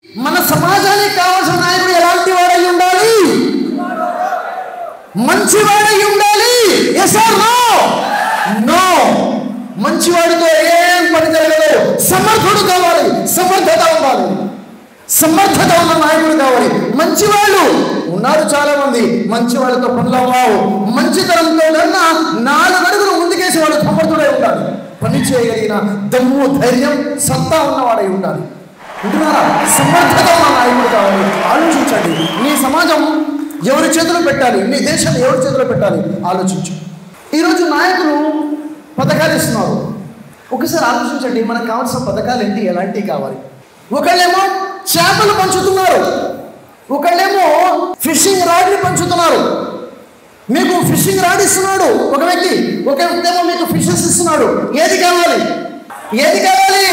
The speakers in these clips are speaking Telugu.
మన సమాజానికి కావాల్సిన నాయకుడు ఎలాంటి వాడై ఉండాలి మంచివాడై ఉండాలి ఎస్ ఆర్ నో నో మంచివాడితో ఏం పని జరగదు సమర్థుడు కావాలి సమర్థత ఉండాలి సమర్థత ఉన్న నాయకుడు కావాలి మంచివాళ్ళు ఉన్నారు చాలా మంది మంచి వాళ్ళతో పనులు అవ్వవు మంచితనంతో కన్నా నాలుగు అడుగులు ముందుకేసి వాడు సమర్థుడై ఉండాలి పని చేయగలిగిన దమ్ము ధైర్యం సత్తా ఉన్నవాడై ఉండాలి ఉంటున్నారా సమర్థత ఉన్న నాయకుడు కావాలి ఆలోచించండి నీ సమాజం ఎవరి చేతిలో పెట్టాలి నీ దేశాన్ని ఎవరి చేతిలో పెట్టాలి ఆలోచించు ఈరోజు నాయకులు పథకాలు ఇస్తున్నారు ఒకసారి ఆలోచించండి మనకు కావాల్సిన పథకాలు ఏంటి ఎలాంటివి కావాలి ఒకళ్ళేమో చేపలు పంచుతున్నారు ఒకళ్ళేమో ఫిషింగ్ రాడ్ని పంచుతున్నారు మీకు ఫిషింగ్ రాడ్ ఇస్తున్నాడు ఒక వ్యక్తి ఒక వ్యక్తి ఏమో మీకు ఫిషెస్ ఇస్తున్నాడు ఏది కావాలి ఏది కావాలి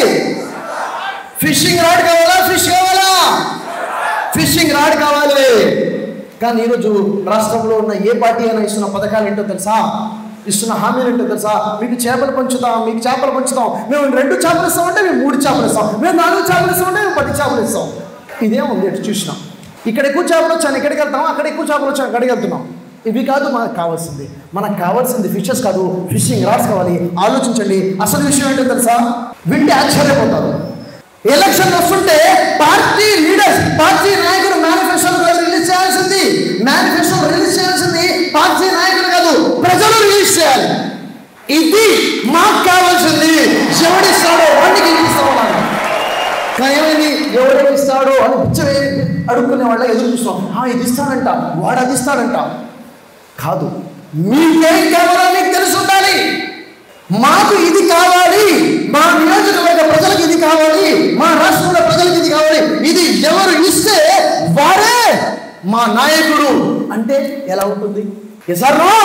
ఫిషింగ్ రాడ్ కావాలా ఫిష్ కావాలా ఫిషింగ్ రాడ్ కావాలి కానీ ఈరోజు రాష్ట్రంలో ఉన్న ఏ పార్టీ అయినా ఇస్తున్న పథకాలు ఏంటో తెలుసా ఇస్తున్న హామీలు ఏంటో తెలుసా మీకు చేపలు పంచుతాం మీకు చేపలు పంచుతాం మేము రెండు చేపలు ఇస్తామంటే మేము మూడు చేపలు ఇస్తాం మేము నాలుగు చేపలు ఇస్తామంటే మేము పది చేపలు ఇస్తాం ఇదే ఉంది ఎటు చూసినాం ఇక్కడ ఎక్కువ చేపలు వచ్చాను ఇక్కడికి వెళ్తాం అక్కడ ఎక్కువ చేపలు వచ్చాను అక్కడికి వెళ్తున్నాం ఇవి కాదు మనకు కావాల్సింది మనకు కావాల్సింది ఫిషెస్ కాదు ఫిషింగ్ రాడ్స్ కావాలి ఆలోచించండి అసలు విషయం ఏంటో తెలుసా వింటే ఆశ్చర్యపోతారు ఎలక్షన్ వస్తుంటే పార్టీ లీడర్స్ పార్టీ నాయకులు మేనిఫెస్టో రిలీజ్ చేయాల్సింది మేనిఫెస్టో రిలీజ్ చేయాల్సింది పార్టీ నాయకులు కాదు ప్రజలు రిలీజ్ చేయాలి ఇది మాకు కావాల్సింది ఎవడిస్తాడో వాడికి ఇస్తామో కానీ ఏమైంది ఎవడేమి ఇస్తాడో అని పిచ్చవే అడుక్కునే వాళ్ళ ఎదురు చూస్తాం "ఆ, ఇది ఇస్తాడంట వాడు అది ఇస్తాడంట కాదు మీకేం కావాలో మీకు తెలిసి ఉండాలి మాకు ఇది కావాలి మా నియోజకవర్గ ప్రజలకు ఇది కావాలి మా రాష్ట్రంలో ప్రజలకు ఇది కావాలి ఇది ఎవరు ఇస్తే వారే మా నాయకుడు అంటే ఎలా ఉంటుంది ఎస్ ఆర్ నో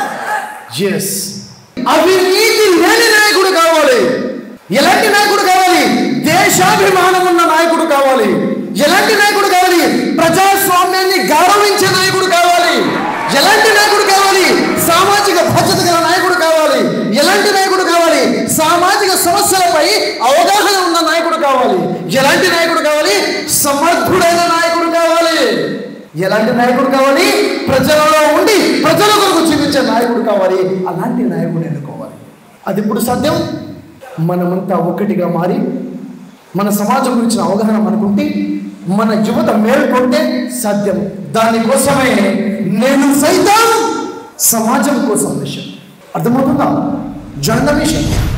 ఎస్ అవినీతి లేని నాయకుడు కావాలి ఎలాంటి నాయకుడు కావాలి దేశాభిమానం ఉన్న నాయకుడు కావాలి ఎలాంటి నాయకుడు కావాలి ప్రజాస్వామ్యాన్ని గౌరవించే నాయకుడు కావాలి ఎలాంటి నాయకుడు కావాలి సామాజిక భద్రత గల నాయకుడు కావాలి ఎలాంటి నాయకుడు కావాలి సామాజిక సమస్యలపై అవగాహన ఉన్న నాయకుడు కావాలి ఎలాంటి నాయకుడు కావాలి సమర్థుడైన నాయకుడు కావాలి ఎలాంటి నాయకుడు కావాలి ప్రజలలో ఉండి ప్రజల కొరకు జీవించే నాయకుడు కావాలి అలాంటి నాయకుడు ఎన్నుకోవాలి అది ఇప్పుడు సాధ్యం మనమంతా ఒక్కటిగా మారి మన సమాజం గురించిన అవగాహన మనకుంటే మన యువత మేల్కొంటే సాధ్యం దానికోసమే నేను సైతం సమాజం కోసం మిషన్ అర్థమవుతుందా జన మిషన్